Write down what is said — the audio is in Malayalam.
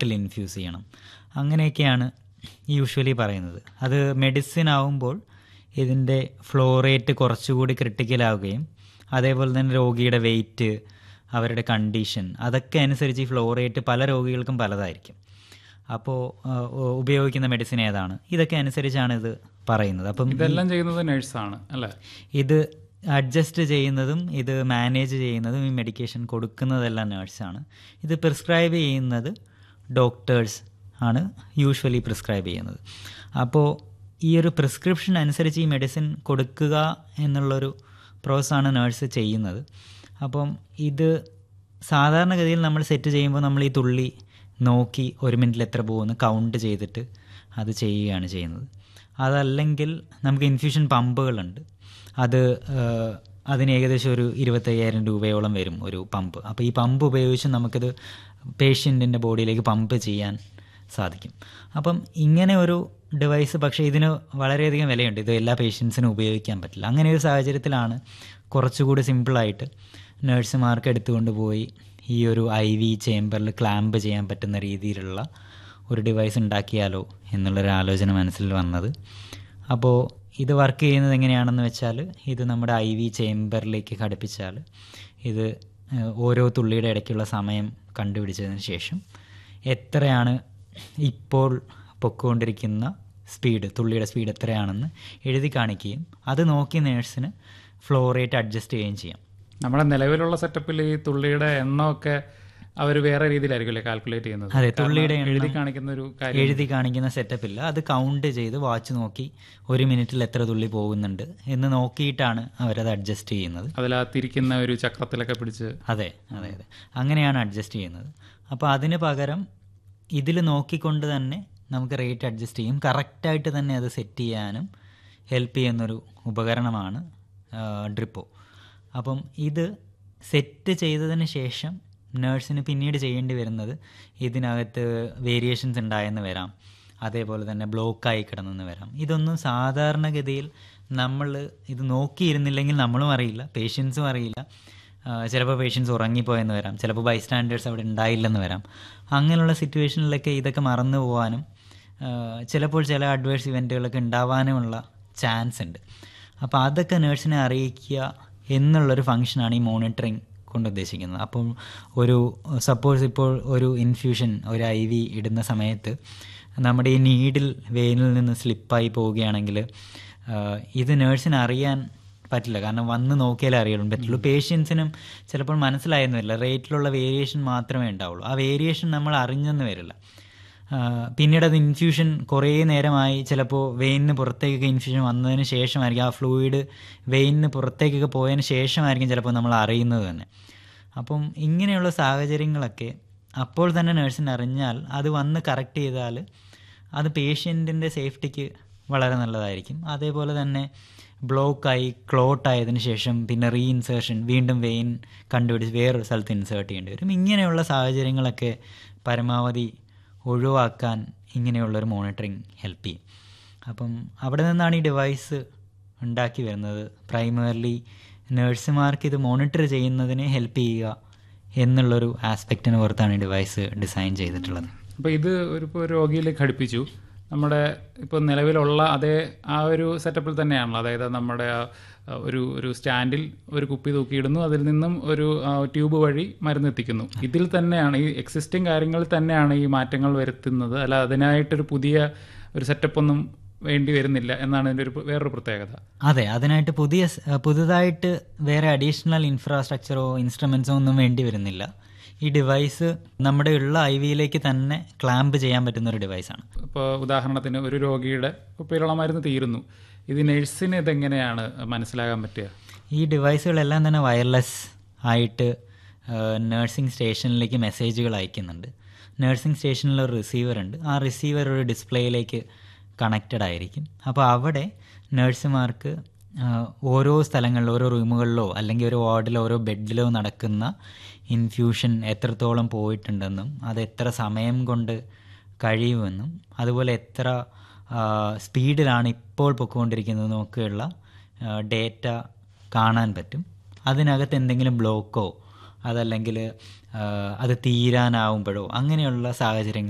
ബോട്ടിൽ ഇൻഫ്യൂസ് ചെയ്യണം അങ്ങനെയൊക്കെയാണ് യൂഷ്വലി പറയുന്നത് അത് മെഡിസിൻ ആവുമ്പോൾ ഇതിൻ്റെ ഫ്ലോ റേറ്റ് കുറച്ചുകൂടി ക്രിട്ടിക്കലാവുകയും അതേപോലെ തന്നെ രോഗിയുടെ വെയിറ്റ് അവരുടെ കണ്ടീഷൻ അതൊക്കെ അനുസരിച്ച് ഈ ഫ്ലോ റേറ്റ് പല രോഗികൾക്കും പലതായിരിക്കും അപ്പോൾ ഉപയോഗിക്കുന്ന മെഡിസിൻ ഏതാണ് ഇതൊക്കെ അനുസരിച്ചാണ് ഇത് പറയുന്നത് അപ്പം ഇതെല്ലാം ചെയ്യുന്നത് നഴ്സാണ് അല്ലേ ഇത് അഡ്ജസ്റ്റ് ചെയ്യുന്നതും ഇത് മാനേജ് ചെയ്യുന്നതും ഈ മെഡിക്കേഷൻ കൊടുക്കുന്നതെല്ലാം നേഴ്സാണ് ഇത് പ്രിസ്ക്രൈബ് ചെയ്യുന്നത് ഡോക്ടേഴ്സ് ആണ് യൂഷ്വലി പ്രിസ്ക്രൈബ് ചെയ്യുന്നത് അപ്പോൾ ഈ ഒരു പ്രിസ്ക്രിപ്ഷൻ അനുസരിച്ച് ഈ മെഡിസിൻ കൊടുക്കുക എന്നുള്ളൊരു പ്രോസസ്സാണ് നേഴ്സ് ചെയ്യുന്നത് അപ്പം ഇത് സാധാരണഗതിയിൽ നമ്മൾ സെറ്റ് ചെയ്യുമ്പോൾ നമ്മൾ ഈ തുള്ളി നോക്കി ഒരു മിനിറ്റിൽ എത്ര പോകുമെന്ന് കൗണ്ട് ചെയ്തിട്ട് അത് ചെയ്യുകയാണ് ചെയ്യുന്നത് അതല്ലെങ്കിൽ നമുക്ക് ഇൻഫ്യൂഷൻ പമ്പുകളുണ്ട് അത് ഏഹ്, അതിന് ഏകദേശം ഒരു ഇരുപത്തയ്യായിരം രൂപയോളം വരും ഒരു പമ്പ് അപ്പോൾ ഈ പമ്പ് ഉപയോഗിച്ച് നമുക്കിത് പേഷ്യൻറ്റിൻ്റെ ബോഡിയിലേക്ക് പമ്പ് ചെയ്യാൻ സാധിക്കും അപ്പം ഇങ്ങനെ ഒരു ഡിവൈസ് പക്ഷേ ഇതിന് വളരെയധികം വിലയുണ്ട് ഇത് എല്ലാ പേഷ്യൻസിനും ഉപയോഗിക്കാൻ പറ്റില്ല അങ്ങനെ ഒരു സാഹചര്യത്തിലാണ് കുറച്ചുകൂടി സിമ്പിളായിട്ട് നഴ്സുമാർക്ക് എടുത്തുകൊണ്ട് പോയി ഈ ഒരു ഐ വി ചേംബറിൽ ക്ലാമ്പ് ചെയ്യാൻ പറ്റുന്ന രീതിയിലുള്ള ഒരു ഡിവൈസ് ഉണ്ടാക്കിയാലോ എന്നുള്ളൊരു ആലോചന മനസ്സിൽ വന്നത് അപ്പോൾ ഇത് വർക്ക് ചെയ്യുന്നത് എങ്ങനെയാണെന്ന് വെച്ചാൽ ഇത് നമ്മുടെ ഐ വി ചേംബറിലേക്ക് ഘടിപ്പിച്ചാൽ ഇത് ഏഹ്, ഓരോ തുള്ളിയുടെ ഇടയ്ക്കുള്ള സമയം കണ്ടുപിടിച്ചതിന് ശേഷം എത്രയാണ് ഇപ്പോൾ പൊക്കോണ്ടിരിക്കുന്ന സ്പീഡ് തുള്ളിയുടെ സ്പീഡ് എത്രയാണെന്ന് എഴുതി കാണിക്കുകയും അത് നോക്കി നേഴ്സിന് ഫ്ലോ റേറ്റ് അഡ്ജസ്റ്റ് ചെയ്യുകയും ചെയ്യാം നമ്മുടെ നിലവിലുള്ള സെറ്റപ്പിൽ ഈ തുള്ളിയുടെ എണ്ണമൊക്കെ അവർ വേറെ രീതിയിലായിരിക്കും കാൽക്കുലേറ്റ് ചെയ്യുന്നത് അതെ, കാരണം തുള്ളിയുടെ എണ്ണം എഴുതി കാണിക്കുന്ന ഒരു കാര്യം എഴുതി കാണിക്കുന്ന സെറ്റപ്പ് ഇല്ല അത് കൗണ്ട് ചെയ്ത് വാച്ച് നോക്കി ഒരു മിനിറ്റിൽ എത്ര തുള്ളി പോകുന്നുണ്ട് എന്ന് നോക്കിയിട്ടാണ് അവരത് അഡ്ജസ്റ്റ് ചെയ്യുന്നത് അതിൽ ആ തിരിക്കുന്ന ഒരു ചക്രത്തിലൊക്കെ പിടിച്ച് അതെ അതെ അതെ അങ്ങനെയാണ് അഡ്ജസ്റ്റ് ചെയ്യുന്നത് അപ്പോൾ അതിന് പകരം ഇതിൽ നോക്കിക്കൊണ്ട് തന്നെ നമുക്ക് റേറ്റ് അഡ്ജസ്റ്റ് ചെയ്യും കറക്റ്റായിട്ട് തന്നെ അത് സെറ്റ് ചെയ്യാനും ഹെൽപ്പ് ചെയ്യുന്നൊരു ഉപകരണമാണ് ഡ്രിപ്പോ അപ്പം ഇത് സെറ്റ് ചെയ്തതിന് ശേഷം നേഴ്സിന് പിന്നീട് ചെയ്യേണ്ടി വരുന്നത് ഇതിനകത്ത് വേരിയേഷൻസ് ഉണ്ടായെന്ന് വരാം അതേപോലെ തന്നെ ബ്ലോക്കായി കിടന്നെന്ന് വരാം ഇതൊന്നും സാധാരണഗതിയിൽ നമ്മൾ ഇത് നോക്കിയിരുന്നില്ലെങ്കിൽ നമ്മളും അറിയില്ല പേഷ്യൻസും അറിയില്ല ചിലപ്പോൾ പേഷ്യൻസ് ഉറങ്ങിപ്പോയെന്ന് വരാം ചിലപ്പോൾ ബൈ സ്റ്റാൻഡേർഡ്സ് അവിടെ ഉണ്ടായില്ലെന്ന് വരാം അങ്ങനെയുള്ള സിറ്റുവേഷനിലൊക്കെ ഇതൊക്കെ മറന്നു പോകാനും ആ, ചിലപ്പോൾ ചില അഡ്വേഴ്സ് ഇവൻറ്റുകളൊക്കെ ഉണ്ടാവാനുമുള്ള ചാൻസ് ഉണ്ട് അപ്പോൾ അതൊക്കെ നേഴ്സിനെ അറിയിക്കുക എന്നുള്ളൊരു ഫങ്ഷനാണ് ഈ മോണിറ്ററിങ് കൊണ്ട് ഉദ്ദേശിക്കുന്നത് അപ്പം ഒരു സപ്പോസ് ഇപ്പോൾ ഒരു ഇൻഫ്യൂഷൻ ഒരു ഐ വി ഇടുന്ന സമയത്ത് നമ്മുടെ ഈ നീഡിൽ വെയിനിൽ നിന്ന് സ്ലിപ്പായി പോവുകയാണെങ്കിൽ ഇത് നേഴ്സിന് അറിയാൻ പറ്റില്ല കാരണം വന്ന് നോക്കിയാലേ അറിയുള്ളൂ പറ്റുള്ളൂ പേഷ്യൻസിനും ചിലപ്പോൾ മനസ്സിലായെന്ന് വരില്ല റേറ്റിലുള്ള വേരിയേഷൻ മാത്രമേ ഉണ്ടാവുള്ളൂ ആ വേരിയേഷൻ നമ്മൾ അറിഞ്ഞെന്ന് വരില്ല ആ, പിന്നീട് അത് ഇൻഫ്യൂഷൻ കുറേ നേരമായി ചിലപ്പോൾ വെയിനിന് പുറത്തേക്കൊക്കെ ഇൻഫ്യൂഷൻ വന്നതിന് ശേഷമായിരിക്കും ആ ഫ്ലൂയിഡ് വെയിനിന് പുറത്തേക്കൊക്കെ പോയതിന് ശേഷമായിരിക്കും ചിലപ്പോൾ നമ്മൾ അറിയുന്നത് തന്നെ അപ്പം ഇങ്ങനെയുള്ള സാഹചര്യങ്ങളൊക്കെ അപ്പോൾ തന്നെ നേഴ്സിന് അറിഞ്ഞാൽ അത് വന്ന് കറക്റ്റ് ചെയ്താൽ അത് പേഷ്യൻറ്റിൻ്റെ സേഫ്റ്റിക്ക് വളരെ നല്ലതായിരിക്കും അതേപോലെ തന്നെ ബ്ലോക്കായി ക്ലോട്ട് ആയതിനു ശേഷം പിന്നെ റീ ഇൻസേർഷൻ വീണ്ടും വെയിൻ കണ്ടുപിടിച്ച് വേറൊരു സ്ഥലത്ത് ഇൻസേർട്ട് ചെയ്യേണ്ടി വരും ഇങ്ങനെയുള്ള സാഹചര്യങ്ങളൊക്കെ പരമാവധി ഒഴിവാക്കാൻ ഇങ്ങനെയുള്ളൊരു മോണിറ്ററിങ് ഹെൽപ്പ് ചെയ്യും അപ്പം അവിടെ നിന്നാണ് ഈ ഡിവൈസ് ഉണ്ടാക്കി വരുന്നത് പ്രൈമർലി നഴ്സുമാർക്ക് ഇത് മോണിറ്റർ ചെയ്യുന്നതിനെ ഹെൽപ്പ് ചെയ്യുക എന്നുള്ളൊരു ആസ്പെക്റ്റിന് പുറത്താണ് ഈ ഡിവൈസ് ഡിസൈൻ ചെയ്തിട്ടുള്ളത് അപ്പോൾ ഇത് ഒരു ഇപ്പോൾ രോഗിയിലേക്ക് ഘടിപ്പിച്ചു നമ്മുടെ ഇപ്പോൾ നിലവിലുള്ള അതേ ആ ഒരു സെറ്റപ്പിൽ തന്നെയാണല്ലോ അതായത് നമ്മുടെ ആ, ആ, ഒരു ഒരു സ്റ്റാൻഡിൽ ഒരു കുപ്പി തൂക്കിയിടുന്നു അതിൽ നിന്നും ഒരു ആ, ട്യൂബ് വഴി മരുന്ന് എത്തിക്കുന്നു ഇതിൽ തന്നെയാണ് ഈ എക്സിസ്റ്റിംഗ് കാര്യങ്ങളിൽ തന്നെയാണ് ഈ മാറ്റങ്ങൾ വരുത്തുന്നത് അല്ല അതിനായിട്ടൊരു പുതിയ ഒരു സെറ്റപ്പ് ഒന്നും വേണ്ടി വരുന്നില്ല എന്നാണ് എൻ്റെ ഒരു വേറൊരു പ്രത്യേകത അതെ അതിനായിട്ട് പുതിയ സ്- ഏഹ് പുതുതായിട്ട് വേറെ അഡീഷണൽ ഇൻഫ്രാസ്ട്രക്ചറോ ഇൻസ്ട്രുമെൻസോ ഒന്നും വേണ്ടി വരുന്നില്ല ഈ ഡിവൈസ് നമ്മുടെ ഉള്ള ഐ വിയിലേക്ക് തന്നെ ക്ലാമ്പ് ചെയ്യാൻ പറ്റുന്ന ഒരു ഡിവൈസാണ് ഇപ്പോൾ ഉദാഹരണത്തിന് ഒരു രോഗിയുടെ കുപ്പിയിലുള്ള മരുന്ന് തീരുന്നു ഇത് നഴ്സിന് ഇതെങ്ങനെയാണ് മനസ്സിലാകാൻ പറ്റുക ഈ ഡിവൈസുകളെല്ലാം തന്നെ വയർലെസ് ആയിട്ട് നേഴ്സിംഗ് സ്റ്റേഷനിലേക്ക് മെസ്സേജുകൾ അയക്കുന്നുണ്ട് നേഴ്സിംഗ് സ്റ്റേഷനിൽ ഒരു റിസീവർ ഉണ്ട് ആ റിസീവർ ഒരു ഡിസ്പ്ലേയിലേക്ക് കണക്റ്റഡ് ആയിരിക്കും അപ്പോൾ അവിടെ നഴ്സുമാർക്ക് ഓരോ സ്ഥലങ്ങളിലോ ഓരോ റൂമുകളിലോ അല്ലെങ്കിൽ ഒരു വാർഡിലോ ഓരോ ബെഡിലോ നടക്കുന്ന ഇൻഫ്യൂഷൻ എത്രത്തോളം പോയിട്ടുണ്ടെന്നും അത് എത്ര സമയം കൊണ്ട് കഴിയുമെന്നും അതുപോലെ എത്ര സ്പീഡിലാണ് ഇപ്പോൾ പൊയ്ക്കൊണ്ടിരിക്കുന്നതെന്നും ഒക്കെയുള്ള ഡേറ്റ കാണാൻ പറ്റും അതിനകത്ത് എന്തെങ്കിലും ബ്ലോക്കോ അതല്ലെങ്കിൽ അത് തീരാനാവുമ്പോഴോ അങ്ങനെയുള്ള സാഹചര്യങ്ങൾ